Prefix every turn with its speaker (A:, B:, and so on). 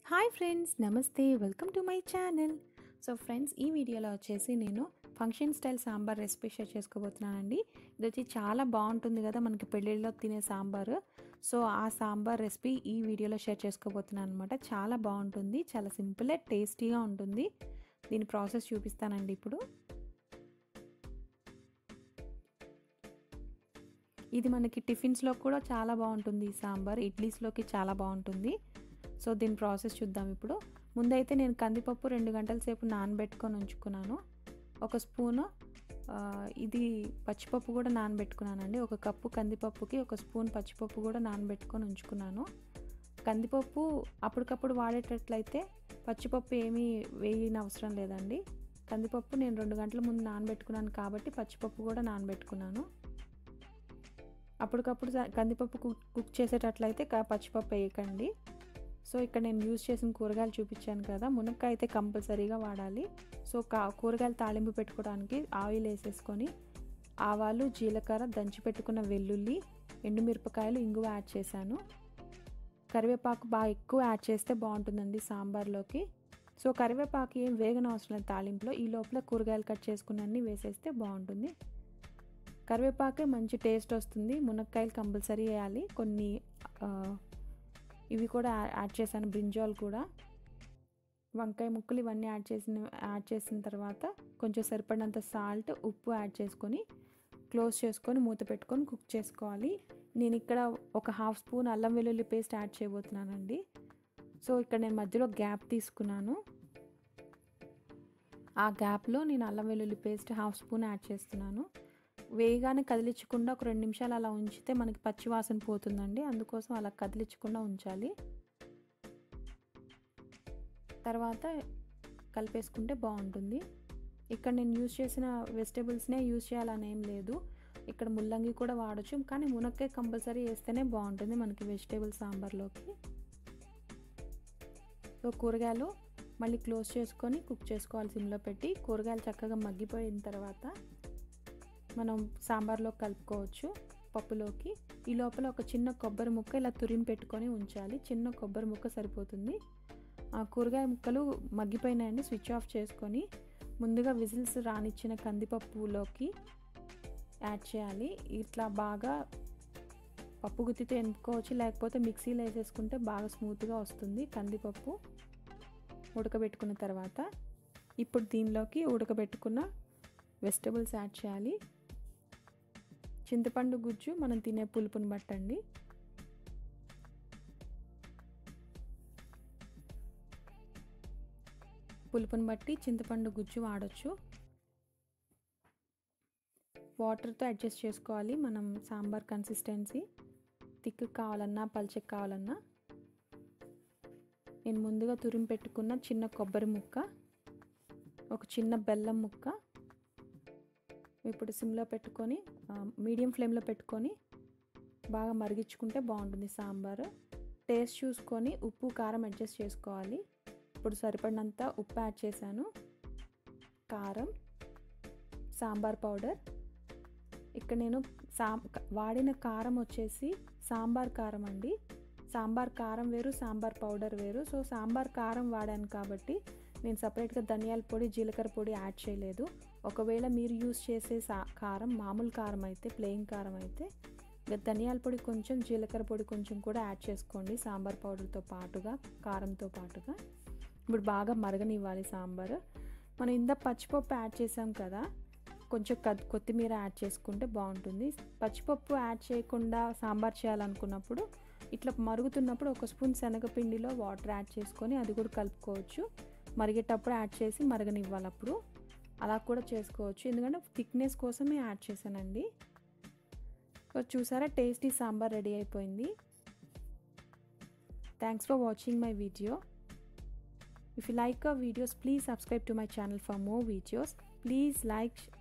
A: hi friends నమస్తే welcome to my channel so friends ఈ వీడియోలో వచ్చేసి నేను function style sambar recipe share చేసుకోబోతున్నానండి ఇది వచ్చి చాలా బాగుంటుంది కదా మనకి పెళ్ళిళ్ళలో తినే సాంబారు సో ఆ సాంబార్ రెసిపీ ఈ వీడియోలో షేర్ చేసుకోబోతున్నాను అనమాట చాలా బాగుంటుంది చాలా సింపుల్ టేస్టీగా ఉంటుంది దీని ప్రాసెస్ చూపిస్తానండి ఇప్పుడు ఇది మనకి టిఫిన్స్లో కూడా చాలా బాగుంటుంది ఈ సాంబార్ ఇడ్లీస్లోకి చాలా బాగుంటుంది సో దీని ప్రాసెస్ చూద్దాం ఇప్పుడు ముందైతే నేను కందిపప్పు రెండు గంటల సేపు నానబెట్టుకొని ఉంచుకున్నాను ఒక స్పూను ఇది పచ్చిపప్పు కూడా నానబెట్టుకున్నానండి ఒక కప్పు కందిపప్పుకి ఒక స్పూన్ పచ్చిపప్పు కూడా నానబెట్టుకొని ఉంచుకున్నాను కందిపప్పు అప్పటికప్పుడు వాడేటట్లయితే పచ్చిపప్పు ఏమీ వేయని అవసరం లేదండి కందిపప్పు నేను రెండు గంటల ముందు నానబెట్టుకున్నాను కాబట్టి పచ్చిపప్పు కూడా నానబెట్టుకున్నాను అప్పటికప్పుడు కందిపప్పు కుక్ కుక్ చేసేటట్లయితే పచ్చిపప్పు వేయకండి సో ఇక్కడ నేను యూజ్ చేసిన కూరగాయలు చూపించాను కదా మునక్కాయ అయితే కంపల్సరీగా వాడాలి సో కా కూరగాయలు తాళింపు పెట్టుకోవడానికి ఆయిల్ వేసేసుకొని ఆవాలు జీలకర్ర దంచి పెట్టుకున్న వెల్లుల్లి ఎండుమిరపకాయలు ఇంగువ యాడ్ చేశాను కరివేపాకు బాగా ఎక్కువ యాడ్ చేస్తే బాగుంటుందండి సాంబార్లోకి సో కరివేపాకు ఏం వేగన అవసరం లేదు తాలింపులో ఈ లోపల కూరగాయలు కట్ చేసుకున్నన్ని వేసేస్తే బాగుంటుంది కరివేపాకే మంచి టేస్ట్ వస్తుంది మునక్కాయలు కంపల్సరీ వేయాలి కొన్ని ఇవి కూడా యాడ్ చేశాను బ్రింజాల్ కూడా వంకాయ ముక్కలు ఇవన్నీ యాడ్ చేసిన యాడ్ చేసిన తర్వాత కొంచెం సరిపడినంత సాల్ట్ ఉప్పు యాడ్ చేసుకొని క్లోజ్ చేసుకొని మూత పెట్టుకొని కుక్ చేసుకోవాలి నేను ఇక్కడ ఒక హాఫ్ స్పూన్ అల్లం వెల్లుల్లి పేస్ట్ యాడ్ చేయబోతున్నానండి సో ఇక్కడ నేను మధ్యలో గ్యాప్ తీసుకున్నాను ఆ గ్యాప్లో నేను అల్లం వెల్లుల్లి పేస్ట్ హాఫ్ స్పూన్ యాడ్ చేస్తున్నాను వేయగానే కదిలించకుండా ఒక రెండు నిమిషాలు అలా ఉంచితే మనకి పచ్చి వాసన పోతుందండి అందుకోసం అలా కదిలించకుండా ఉంచాలి తర్వాత కలిపేసుకుంటే బాగుంటుంది ఇక్కడ నేను యూజ్ చేసిన వెజిటేబుల్స్నే యూజ్ చేయాలని ఏం లేదు ఇక్కడ ముల్లంగి కూడా వాడచ్చు కానీ మునక్కాయ కంపల్సరీ వేస్తేనే బాగుంటుంది మనకి వెజిటేబుల్ సాంబార్లోకి సో కూరగాయలు మళ్ళీ క్లోజ్ చేసుకొని కుక్ చేసుకోవాలి సిమ్లో పెట్టి కూరగాయలు చక్కగా మగ్గిపోయిన తర్వాత మనం సాంబార్లో కలుపుకోవచ్చు పప్పులోకి ఈ లోపల ఒక చిన్న కొబ్బరి ముక్క ఇలా తురిమి పెట్టుకొని ఉంచాలి చిన్న కొబ్బరి ముక్క సరిపోతుంది ఆ కూరగాయ ముక్కలు మగ్గిపోయినాయండి స్విచ్ ఆఫ్ చేసుకొని ముందుగా విజిల్స్ రానిచ్చిన కందిపప్పులోకి యాడ్ చేయాలి ఇట్లా బాగా పప్పు గుత్తితో ఎన్నుకోవచ్చు లేకపోతే మిక్సీలో వేసేసుకుంటే బాగా స్మూత్గా వస్తుంది కందిపప్పు ఉడకబెట్టుకున్న తర్వాత ఇప్పుడు దీనిలోకి ఉడకబెట్టుకున్న వెజిటబుల్స్ యాడ్ చేయాలి చింతపండు గుజ్జు మనం తినే పులుపుని బట్టండి పులుపుని బట్టి చింతపండు గుజ్జు వాడచ్చు వాటర్తో అడ్జస్ట్ చేసుకోవాలి మనం సాంబార్ కన్సిస్టెన్సీ థిక్ కావాలన్నా పల్చక్ కావాలన్నా నేను ముందుగా తురిమి పెట్టుకున్న చిన్న కొబ్బరి ముక్క ఒక చిన్న బెల్లం ముక్క ఇప్పుడు సిమ్లో పెట్టుకొని మీడియం ఫ్లేమ్లో పెట్టుకొని బాగా మరిగించుకుంటే బాగుంటుంది సాంబారు టేస్ట్ చూసుకొని ఉప్పు కారం అడ్జస్ట్ చేసుకోవాలి ఇప్పుడు సరిపడినంత ఉప్పు యాడ్ చేశాను కారం సాంబార్ పౌడర్ ఇక్కడ నేను సా వాడిన కారం వచ్చేసి సాంబార్ కారం అండి సాంబార్ కారం వేరు సాంబార్ పౌడర్ వేరు సో సాంబార్ కారం వాడాను కాబట్టి నేను సపరేట్గా ధనియాల పొడి జీలకర్ర పొడి యాడ్ చేయలేదు ఒకవేళ మీరు యూస్ చేసే సా కారం మామూలు కారం అయితే ప్లెయిన్ కారం అయితే ధనియాల పొడి కొంచెం జీలకర్ర పొడి కొంచెం కూడా యాడ్ చేసుకోండి సాంబార్ పౌడర్తో పాటుగా కారంతో పాటుగా ఇప్పుడు బాగా మరగనివ్వాలి సాంబార్ మనం ఇంత పచ్చిపప్పు యాడ్ చేసాం కదా కొంచెం కొత్తిమీర యాడ్ చేసుకుంటే బాగుంటుంది పచ్చిపప్పు యాడ్ చేయకుండా సాంబార్ చేయాలనుకున్నప్పుడు ఇట్లా మరుగుతున్నప్పుడు ఒక స్పూన్ శనగపిండిలో వాటర్ యాడ్ చేసుకొని అది కూడా కలుపుకోవచ్చు మరిగేటప్పుడు యాడ్ చేసి మరగనివ్వాలి అప్పుడు అలా కూడా చేసుకోవచ్చు ఎందుకంటే థిక్నెస్ కోసమే యాడ్ చేశానండి సో చూసారా టేస్టీ సాంబార్ రెడీ అయిపోయింది thanks for watching my video if you like our videos please subscribe to my channel for more videos please like